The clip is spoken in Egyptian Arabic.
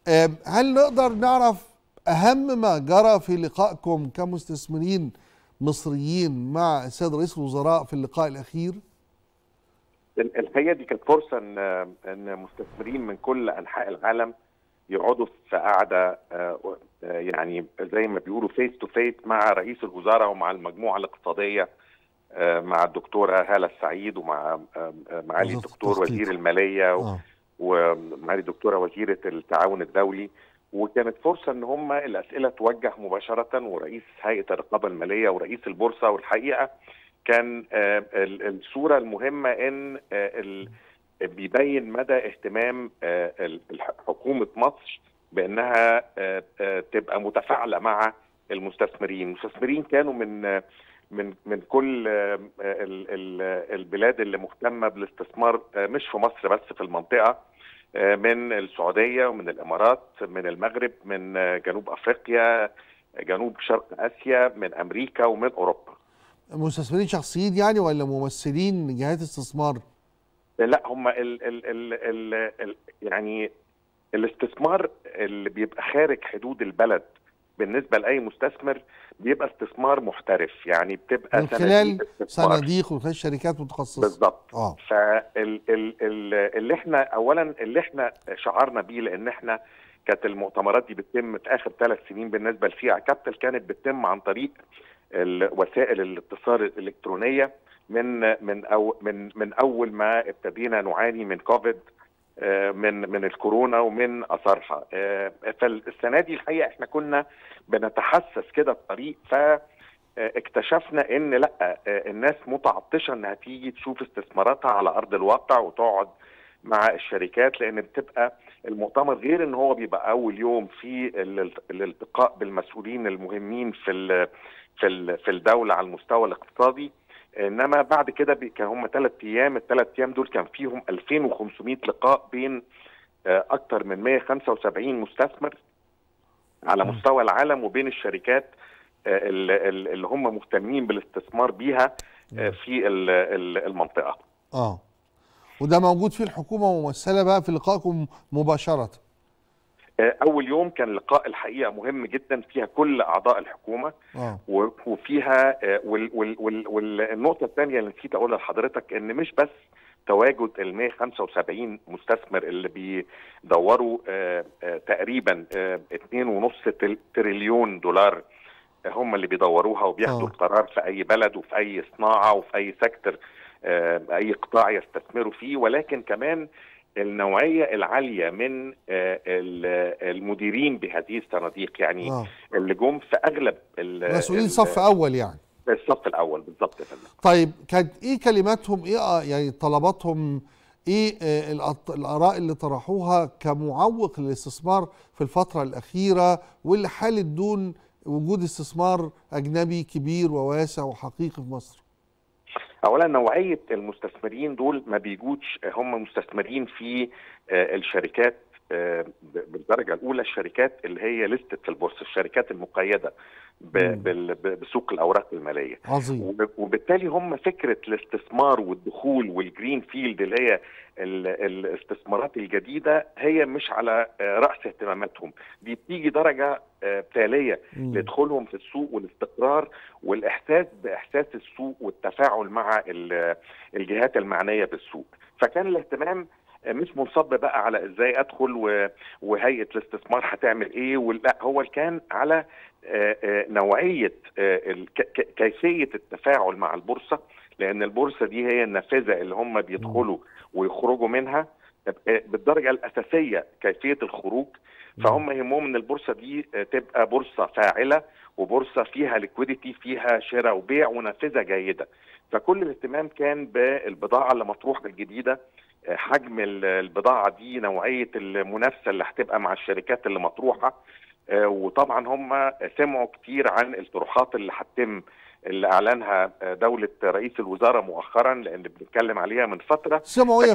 آم، هل نقدر نعرف اهم ما جرى في لقائكم كمستثمرين مصريين مع السيد رئيس الوزراء في اللقاء الاخير؟ ال- الحقيقه دي كانت فرصه ان ان مستثمرين من كل انحاء العالم يقعدوا في قعده آه، آه، يعني زي ما بيقولوا فيس تو فيس مع رئيس الوزراء ومع المجموعه الاقتصاديه آه، مع الدكتوره هاله السعيد ومع آه، آه، معالي وزارة الدكتور التخطيط. وزير الماليه و- اه ومعالي الدكتوره وزيره التعاون الدولي وكانت فرصه ان هم الاسئله توجه مباشره ورئيس هيئه الرقابه الماليه ورئيس البورصه والحقيقه كان آه، ال- الصوره المهمه ان آه، ال- بيبين مدى اهتمام آه، ال- الح- حكومه مصر بانها آه، آه، تبقى متفاعله مع المستثمرين، المستثمرين كانوا من آه، من من كل آه، ال- ال- البلاد اللي مهتمه بالاستثمار آه، مش في مصر بس في المنطقه آه، من السعوديه ومن الامارات من المغرب من آه، جنوب افريقيا جنوب شرق اسيا من امريكا ومن اوروبا مستثمرين شخصيين يعني ولا ممثلين جهات استثمار؟ لا هم ال ال ال ال ال يعني الاستثمار اللي بيبقى خارج حدود البلد بالنسبه لاي مستثمر بيبقى استثمار محترف يعني بتبقى من صناديق خلال استثمار. صناديق ومن خلال شركات متخصصه بالظبط اه فال ال ال اللي احنا اولا اللي احنا شعرنا بيه لان احنا كانت المؤتمرات دي بتتم في اخر ثلاث سنين بالنسبه لفيع كابيتال كانت بتتم عن طريق ال- وسائل الاتصال الالكترونيه من من أو من من اول ما ابتدينا نعاني من كوفيد آه، من من الكورونا ومن اثارها آه، فالسنه دي الحقيقه احنا كنا بنتحسس كده الطريق ف آه، اكتشفنا ان لا آه، الناس متعطشه انها تيجي تشوف استثماراتها على ارض الواقع وتقعد مع الشركات لان بتبقى المؤتمر غير ان هو بيبقى اول يوم في ال- الالتقاء بالمسؤولين المهمين في ال في ال في الدوله على المستوى الاقتصادي انما بعد كده بي- كان هم ثلاث ايام الثلاث ايام دول كان فيهم 2500 لقاء بين آه، اكثر من 175 مستثمر على مستوى العالم وبين الشركات آه، ال- ال- اللي هم مهتمين بالاستثمار بيها آه، في ال- ال- المنطقه اه وده موجود فيه الحكومه ممثله بقى في لقائكم مباشره آه، اول يوم كان لقاء الحقيقه مهم جدا فيها كل اعضاء الحكومه اه و- وفيها آه، وال- وال- وال- والنقطه الثانيه اللي نسيت اقولها لحضرتك ان مش بس تواجد ال 175 مستثمر اللي بيدوروا آه، آه، تقريبا آه، 2.5 تل- تريليون دولار هم اللي بيدوروها وبياخدوا آه. القرار في اي بلد وفي اي صناعه وفي اي سيكتور آه، اي قطاع يستثمروا فيه ولكن كمان النوعيه العاليه من آه، ال- المديرين بهذه الصناديق يعني اه اللي جم في اغلب ال- مسؤولين ال- صف اول يعني الصف الاول بالظبط يا فندم طيب كانت ايه كلماتهم ايه آه يعني طلباتهم ايه آه الأط- الاراء اللي طرحوها كمعوق للاستثمار في الفتره الاخيره واللي حالت دون وجود استثمار اجنبي كبير وواسع وحقيقي في مصر اولا نوعيه المستثمرين دول ما بيجوش هم مستثمرين في آه، الشركات آه، ب- بالدرجه الاولى الشركات اللي هي لستت في البورصه الشركات المقيده ب- مم. بال- ب- بسوق الاوراق الماليه عظيم وب- وبالتالي هم فكره الاستثمار والدخول والجرين فيلد اللي هي ال- الاستثمارات الجديده هي مش على آه، راس اهتماماتهم دي بتيجي درجه آه، تاليه مم. لدخولهم في السوق والاستقرار والاحساس باحساس السوق والتفاعل مع ال- الجهات المعنيه بالسوق فكان الاهتمام مش منصب بقى على ازاي ادخل و- وهيئه الاستثمار هتعمل ايه ولا هو كان على آه، آه، نوعيه آه، ال- ك- ك- كيفيه التفاعل مع البورصه لان البورصه دي هي النافذه اللي هم بيدخلوا ويخرجوا منها آه، بالدرجه الاساسيه كيفيه الخروج فهم يهمهم ان البورصه دي آه، تبقى بورصه فاعله وبورصه فيها ليكويديتي فيها شراء وبيع ونافذه جيده فكل الاهتمام كان بالبضاعه اللي مطروحه الجديده آه، حجم ال- البضاعه دي نوعيه المنافسه اللي هتبقى مع الشركات اللي مطروحه آه، وطبعا هم سمعوا كتير عن الطروحات اللي هتتم اللي اعلنها آه، دوله رئيس الوزراء مؤخرا لان بنتكلم عليها من فتره سمعوا ايه